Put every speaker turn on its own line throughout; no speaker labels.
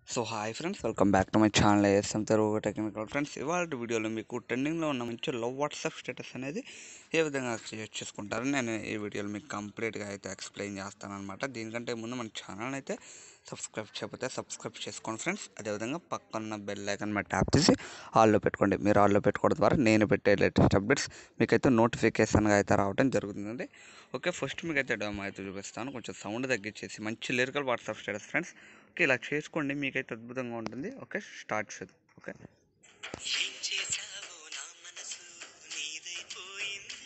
so hi friends welcome back to my channel ASM Telugu technical friends ఇవాళ వీడియోలో మీకు ట్రెండింగ్లో ఉన్న మంచి లవ్ వాట్సాప్ స్టేటస్ అనేది ఏ విధంగా క్రియేట్ చేసుకుంటారో నేను ఈ వీడియోలో మీకు కంప్లీట్గా అయితే ఎక్స్ప్లెయిన్ చేస్తాను అనమాట దీనికంటే ముందు మన ఛానల్ అయితే సబ్స్క్రైబ్ చేయకపోతే సబ్స్క్రైబ్ చేసుకోండి ఫ్రెండ్స్ అదేవిధంగా పక్కన బెల్ ఐకన్ మీద ట్యాప్ చేసి ఆల్లో పెట్టుకోండి మీరు ఆల్లో పెట్టుకోవడం ద్వారా నేను పెట్టే లేటెస్ట్ అప్డేట్స్ మీకైతే నోటిఫికేషన్గా అయితే రావడం జరుగుతుంది ఓకే ఫస్ట్ మీకైతే డెమో అయితే చూపిస్తాను కొంచెం సౌండ్ తగ్గించేసి మంచి lyrical WhatsApp status friends okay ఇలా చేసుకోండి మీకైతే అద్భుతంగా ఉంటుంది ఓకే స్టార్ట్ చేద్దాం ఓకే
ఏం చేశావో నా మనసు నీదైపోయింది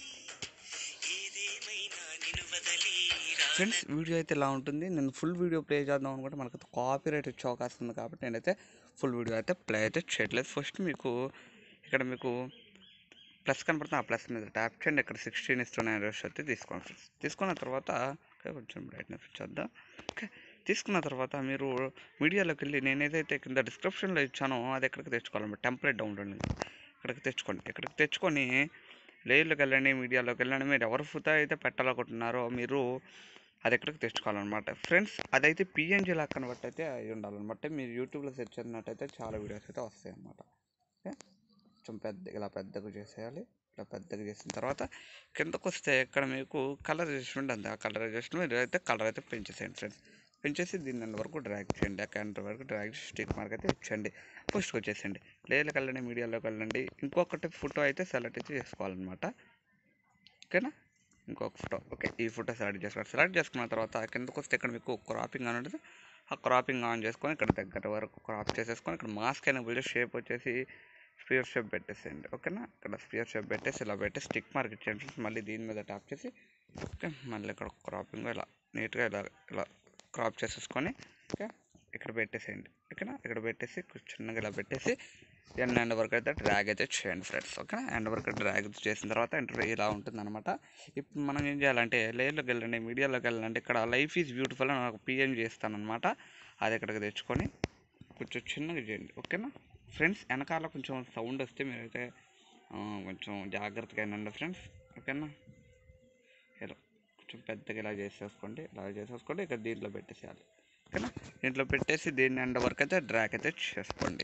ఏదేమైనా నిన్ను వదలి
ఫ్రెండ్స్ వీడియో అయితే ఇలా ఉంటుంది నేను ఫుల్ వీడియో ప్లే చేద్దాం అనుకుంటే మనకైతే కాపీ రైట్ వచ్చే అవకాశం ఉంది కాబట్టి నేనైతే ఫుల్ వీడియో అయితే ప్లే అయితే చేయట్లేదు ఫస్ట్ మీకు ఇక్కడ మీకు ప్లస్ కనపడుతుంది ఆ ప్లస్ మీద ట్యాప్ చేయండి ఇక్కడ సిక్స్టీన్ ఇస్తున్న రోజు అయితే తీసుకోండి ఫ్రెండ్స్ తీసుకున్న తర్వాత ఓకే కొంచెం బ్రైట్నెస్ చేద్దాం ఓకే తీసుకున్న తర్వాత మీరు మీడియాలోకి వెళ్ళి నేను ఏదైతే కింద డిస్క్రిప్షన్లో ఇచ్చానో అది ఎక్కడికి తెచ్చుకోవాలన్నమాట టెంప్లెట్ డౌన్లోడ్ ఇక్కడికి తెచ్చుకోండి ఇక్కడికి తెచ్చుకొని లేయర్లోకి వెళ్ళండి మీడియాలోకి వెళ్ళండి మీరు ఎవరు ఫుతా అయితే పెట్టాలనుకుంటున్నారో మీరు అది ఎక్కడికి తెచ్చుకోవాలన్నమాట ఫ్రెండ్స్ అదైతే పిఎన్జీ లాగా కనబట్టి అయితే అయి ఉండాలన్నమాట మీరు యూట్యూబ్లో సెర్చ్ చేసినట్టయితే చాలా వీడియోస్ అయితే వస్తాయి అన్నమాట ఓకే కొంచెం పెద్ద ఇలా పెద్దగా చేసేయాలి ఇలా పెద్దగా చేసిన తర్వాత కిందకు వస్తే ఇక్కడ మీకు కలర్ అడ్జస్ట్మెంట్ అంతే ఆ కలర్ అడ్జస్ట్మెంట్ మీరు అయితే కలర్ అయితే పెంచేసేయండి ఫ్రెండ్స్ పెంచేసి దీన్ని ఎండ్ వరకు డ్రాగ్ చేయండి ఆ క్యాంటర్ వరకు డ్రాగ్ చేసి స్టిక్ మార్క్ అయితే ఇచ్చండి పోస్ట్కి వచ్చేసండి లేయర్లోకి వెళ్ళండి మీడియాలోకి వెళ్ళండి ఇంకొకటి ఫోటో అయితే సెలెక్ట్ అయితే చేసుకోవాలన్నమాట ఓకేనా ఇంకొక ఫోటో ఓకే ఈ ఫోటో సెలెక్ట్ చేసుకోవాలి సెలెక్ట్ చేసుకున్న తర్వాత కిందకు వస్తే ఇక్కడ మీకు క్రాపింగ్ అని ఉంటుంది ఆ క్రాపింగ్ ఆన్ చేసుకొని ఇక్కడ దగ్గర వరకు క్రాప్ చేసేసుకొని ఇక్కడ మాస్క్ ఎనేబుల్ చేసి షేప్ వచ్చేసి స్పియర్ షేప్ పెట్టేసేయండి ఓకేనా ఇక్కడ స్పియర్ షేప్ పెట్టేసి ఇలా పెట్టి స్టిక్ మార్క్ ఇచ్చేయండి మళ్ళీ దీని మీద ట్యాప్ చేసి ఓకే మళ్ళీ ఇక్కడ క్రాపింగ్ ఇలా నీట్గా ఇలా ఇలా క్రాప్ చేసేసుకొని ఓకే ఇక్కడ పెట్టేసేయండి ఓకేనా ఇక్కడ పెట్టేసి చిన్నగా ఇలా పెట్టేసి ఎండ్ ఎండ్ వరకు అయితే డ్రాగ్ అయితే చేయండి ఫ్రెండ్స్ ఓకేనా ఎండ్ వరకు డ్రాగ్ చేసిన తర్వాత ఎంటర్ ఇలా ఉంటుంది అనమాట ఇప్పుడు మనం ఏం చేయాలంటే లేయర్లోకి వెళ్ళండి మీడియాలోకి వెళ్ళండి ఇక్కడ లైఫ్ ఈజ్ బ్యూటిఫుల్ అని ఒక పిఎం చేస్తాను అనమాట అది ఇక్కడికి తెచ్చుకొని కొంచెం చిన్నగా చేయండి ఓకేనా ఫ్రెండ్స్ వెనకాల కొంచెం సౌండ్ వస్తే మీరైతే ఆ, కొంచెం జాగ్రత్తగా అయినండి ఫ్రెండ్స్ ఓకేనా ఇలా కొంచెం పెద్దగా ఇలా చేసేసుకోండి ఇలా చేసేసుకోండి ఇక్కడ దీంట్లో పెట్టేసేయాలి ఓకేనా దీంట్లో పెట్టేసి దీన్ని ఎండ వరకు అయితే డ్రాగ్ అయితే చేసుకోండి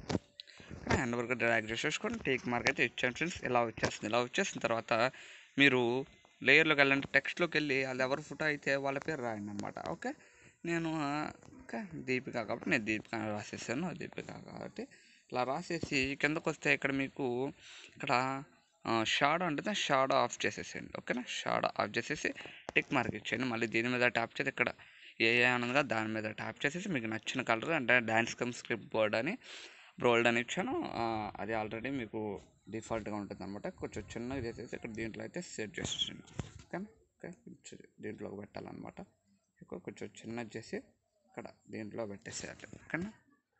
హ్యాండ్ వరకు డ్రాగ్ చేసేసుకొని టేక్ మార్క్ అయితే ఇచ్చాను ఫ్రెండ్స్ ఇలా వచ్చేస్తుంది ఇలా వచ్చేసిన తర్వాత మీరు లేయర్లోకి వెళ్ళండి టెక్స్ట్లోకి వెళ్ళి అది ఎవరి ఫోటో అయితే వాళ్ళ పేరు రాయండి అనమాట ఓకే నేను ఆ, ఓకే దీపిక కాబట్టి నేను దీపిక అని రాసేసాను దీపిక కాబట్టి ఇలా రాసేసి కిందకు వస్తే ఇక్కడ మీకు ఇక్కడ షాడో ఉంటుంది షాడో ఆఫ్ చేసేసేయండి ఓకేనా షాడో ఆఫ్ చేసేసి టిక్ మార్క్ ఇచ్చేయండి మళ్ళీ దీని మీద ట్యాప్ చేసి ఇక్కడ ఏ ఏ అనగా దాని మీద ట్యాప్ చేసేసి మీకు నచ్చిన కలర్ అంటే డ్యాన్స్ కమ్ స్క్రిప్ట్ బోర్డ్ అని బ్రోల్డ్ అని ఇచ్చాను ఆ, అది ఆల్రెడీ మీకు డిఫాల్ట్గా ఉంటుంది అనమాట కొంచెం చిన్నగా చేసేసి ఇక్కడ దీంట్లో అయితే సెట్ చేసేసండి ఓకేనా ఓకే కొంచెం దీంట్లోకి పెట్టాలన్నమాట ఎక్కువ కొంచెం చిన్నది చేసి ఇక్కడ దీంట్లో పెట్టేసేయాలి ఓకేనా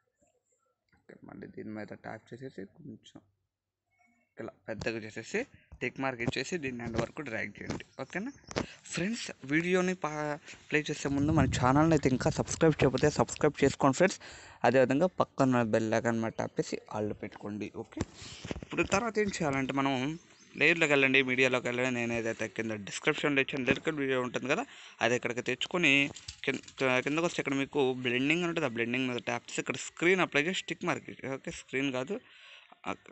ఓకే మళ్ళీ దీని మీద ట్యాప్ చేసేసి కొంచెం ఇలా పెద్దగా చేసేసి టిక్ మార్క్ ఇచ్చేసి దీన్ని ఎండ్ వరకు డ్రాగ్ చేయండి ఓకేనా ఫ్రెండ్స్ వీడియోని పా ప్లే చేసే ముందు మన ఛానల్ని అయితే ఇంకా సబ్స్క్రైబ్ చేయకపోతే సబ్స్క్రైబ్ చేసుకోండి ఫ్రెండ్స్ అదేవిధంగా పక్కన బెల్ ఐకాన్ మీద ట్యాప్ చేసి ఆళ్ళు పెట్టుకోండి ఓకే ఇప్పుడు తర్వాత ఏం చేయాలంటే మనం లేయర్లోకి వెళ్ళండి మీడియాలోకి వెళ్ళండి నేను ఏదైతే కింద డిస్క్రిప్షన్లో ఇచ్చిన లిరికల్ వీడియో ఉంటుంది కదా అది ఇక్కడికి తెచ్చుకొని కింద కిందకు వస్తే ఇక్కడ మీకు బ్లెండింగ్ అని ఉంటుంది ఆ బ్లెండింగ్ మీద ట్యాప్ చేసి ఇక్కడ స్క్రీన్ అప్లై చేసి స్టిక్ మార్క్ ఓకే స్క్రీన్ కాదు okay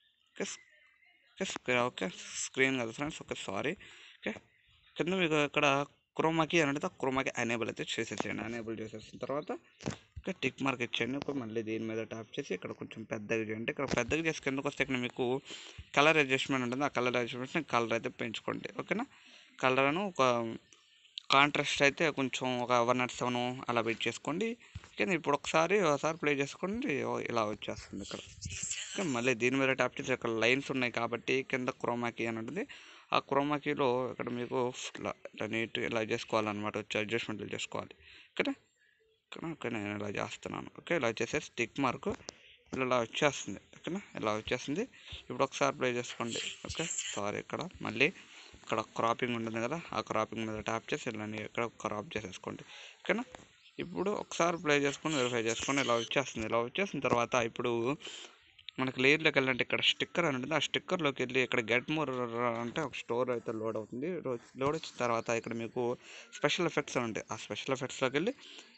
okay screen okay screen కాదు ఫ్రెండ్స్ ఓకే సారీ ఓకే కింద మీకు ఇక్కడ క్రోమాకి అని అంటే క్రోమాకి ఎనేబుల్ అయితే చేసేసేయండి ఎనేబుల్ చేసేసిన తర్వాత ఓకే టిక్ మార్క్ ఇచ్చేయండి ఒక మళ్ళీ దీని మీద ట్యాప్ చేసి ఇక్కడ కొంచెం పెద్దగా చేయండి ఇక్కడ పెద్దగా చేసి కిందకు వస్తే ఇక్కడ మీకు కలర్ అడ్జస్ట్మెంట్ ఉంటుంది ఆ కలర్ అడ్జస్ట్మెంట్ కలర్ అయితే పెంచుకోండి ఓకేనా కలర్ను ఒక కాంట్రాస్ట్ అయితే కొంచెం ఒక వన్ నాట్ సెవెన్ అలా వెయిట్ చేసుకోండి ఓకే ఇప్పుడు ఒకసారి ఒకసారి ప్లే చేసుకోండి ఓ ఇలా వచ్చేస్తుంది ఇక్కడ ఓకే మళ్ళీ దీని మీద ట్యాప్ చేసి ఇక్కడ లైన్స్ ఉన్నాయి కాబట్టి కింద క్రోమాకీ అని ఉంటుంది ఆ క్రోమాకీలో ఇక్కడ మీకు ఇట్లా ఇట్లా నీట్ ఇలా చేసుకోవాలన్నమాట వచ్చి అడ్జస్ట్మెంట్లు చేసుకోవాలి ఓకేనా ఓకేనా ఓకే నేను ఇలా చేస్తున్నాను ఓకే ఇలా చేసేసి టిక్ మార్క్ ఇలా ఇలా వచ్చేస్తుంది ఓకేనా ఇలా వచ్చేస్తుంది ఇప్పుడు ఒకసారి ప్లే చేసుకోండి ఓకే సారీ ఇక్కడ మళ్ళీ ఇక్కడ క్రాపింగ్ ఉంటుంది కదా ఆ క్రాపింగ్ మీద ట్యాప్ చేసి ఇలా నీ- ఇక్కడ క్రాప్ చేసేసుకోండి ఓకేనా ఇప్పుడు ఒకసారి ప్లే చేసుకొని వెరిఫై చేసుకొని ఇలా వచ్చేస్తుంది ఇలా వచ్చేసిన తర్వాత ఇప్పుడు మనకి లేయర్లోకి వెళ్ళాలంటే ఇక్కడ స్టిక్కర్ అని ఉంటుంది ఆ స్టిక్కర్లోకి వెళ్ళి ఇక్కడ గెట్ మోర్ అంటే ఒక స్టోర్ అయితే లోడ్ అవుతుంది లోడ్ వచ్చిన తర్వాత ఇక్కడ మీకు స్పెషల్ ఎఫెక్ట్స్ అని ఉంటాయి ఆ స్పెషల్ ఎఫెక్ట్స్లోకి వెళ్ళి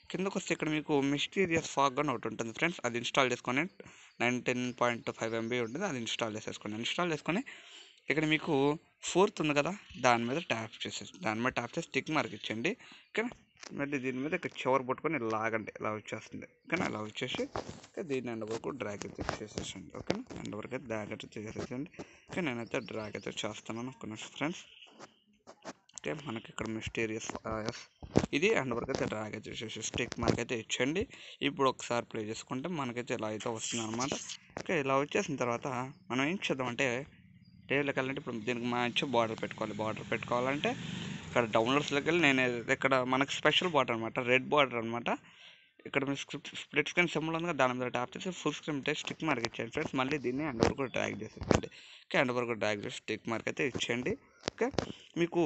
కిందకు వస్తే ఇక్కడ మీకు మిస్టీరియస్ ఫాగ్ అని ఒకటి ఉంటుంది ఫ్రెండ్స్ అది ఇన్స్టాల్ చేసుకొని నైన్టీన్ పాయింట్ ఫైవ్ ఎంబీ ఉంటుంది అది ఇన్స్టాల్ చేసేసుకోండి ఇన్స్టాల్ చేసుకొని ఇక్కడ మీకు ఫోర్త్ ఉంది కదా దాని మీద ట్యాప్ చేసేసి దాని మీద ట్యాప్ చేసి టిక్ మార్క్ ఇచ్చండి ఓకేనా మళ్ళీ దీని మీద ఇక్కడ చివరి పట్టుకొని లాగండి ఇలా వచ్చేస్తుంది ఓకేనా ఇలా వచ్చేసి ఇంకా దీన్ని ఎండ వరకు డ్రాగ్ అయితే చేసేసండి ఓకేనా ఎండ వరకు అయితే డ్రాగ్ అయితే చేసేసండి ఓకే నేనైతే డ్రాగ్ అయితే చేస్తున్నాను ఒక నిమిషం ఫ్రెండ్స్ ఓకే మనకి ఇక్కడ మిస్టీరియస్ ఇది అండ్ వరకు అయితే డ్రాగ్ అయితే చేసేసి స్టిక్ మార్క్ అయితే ఇచ్చండి ఇప్పుడు ఒకసారి ప్లే చేసుకుంటే మనకైతే ఇలా అయితే వస్తుంది అనమాట ఓకే ఇలా వచ్చేసిన తర్వాత మనం ఏం చేద్దామంటే డేలోకి వెళ్ళాలంటే ఇప్పుడు దీనికి మంచి బార్డర్ పెట్టుకోవాలి బార్డర్ పెట్టుకోవాలంటే ఇక్కడ డౌన్లోడ్స్లోకి వెళ్ళి నేను ఏదైతే ఇక్కడ మనకి స్పెషల్ బార్డర్ అనమాట రెడ్ బార్డర్ అనమాట ఇక్కడ మీ స్క్రిప్ట్ స్ప్లిట్ స్క్రీన్ సింబల్ ఉంది కదా దాని మీద ట్యాప్ చేసి ఫుల్ స్క్రీన్ అయితే స్టిక్ మార్క్ ఇచ్చేయండి ఫ్రెండ్స్ మళ్ళీ దీన్ని అండ్ వరకు డ్రాగ్ చేసేయండి ఓకే అండ్ వరకు డ్రాగ్ చేసి స్టిక్ మార్క్ అయితే ఇచ్చేయండి ఓకే మీకు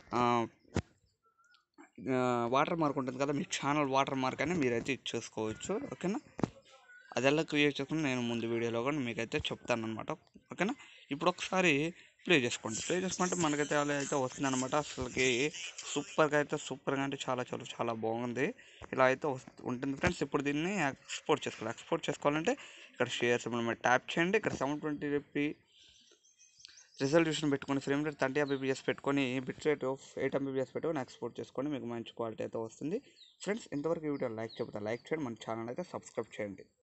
వాటర్ మార్క్ ఉంటుంది కదా మీ ఛానల్ వాటర్ మార్క్ అని మీరైతే ఇచ్చేసుకోవచ్చు ఓకేనా అది ఎలా క్రియేట్ చేసుకుని నేను ముందు వీడియోలో కూడా మీకైతే చెప్తాను అనమాట ఓకేనా ఇప్పుడు ఒకసారి ప్లే చేసుకోండి ప్లే చేసుకుంటే మనకైతే అలా అయితే వస్తుంది అనమాట అసలుకి సూపర్గా అయితే సూపర్గా అంటే చాలా చాలా చాలా బాగుంది ఇలా అయితే వస్తు- ఉంటుంది ఫ్రెండ్స్ ఇప్పుడు దీన్ని ఎక్స్పోర్ట్ చేసుకోవాలి ఎక్స్పోర్ట్ చేసుకోవాలంటే ఇక్కడ షేర్స్ మనం ట్యాప్ చేయండి ఇక్కడ సెవెన్ ట్వంటీ చెప్పి రిజల్యూషన్ పెట్టుకొని ఫ్రేమ్ రేట్ థర్టీ ఎంబీబీఎస్ పెట్టుకొని bit rate of eight MBBS పెట్టుకొని ఎక్స్పోర్ట్ చేసుకొని మీకు మంచి క్వాలిటీ అయితే వస్తుంది ఫ్రెండ్స్ ఇంతవరకు ఈ వీడియో లైక్ చెప్తా లైక్ చేయండి మన ఛానల్ అయితే సబ్స్క్రైబ్ చేయండి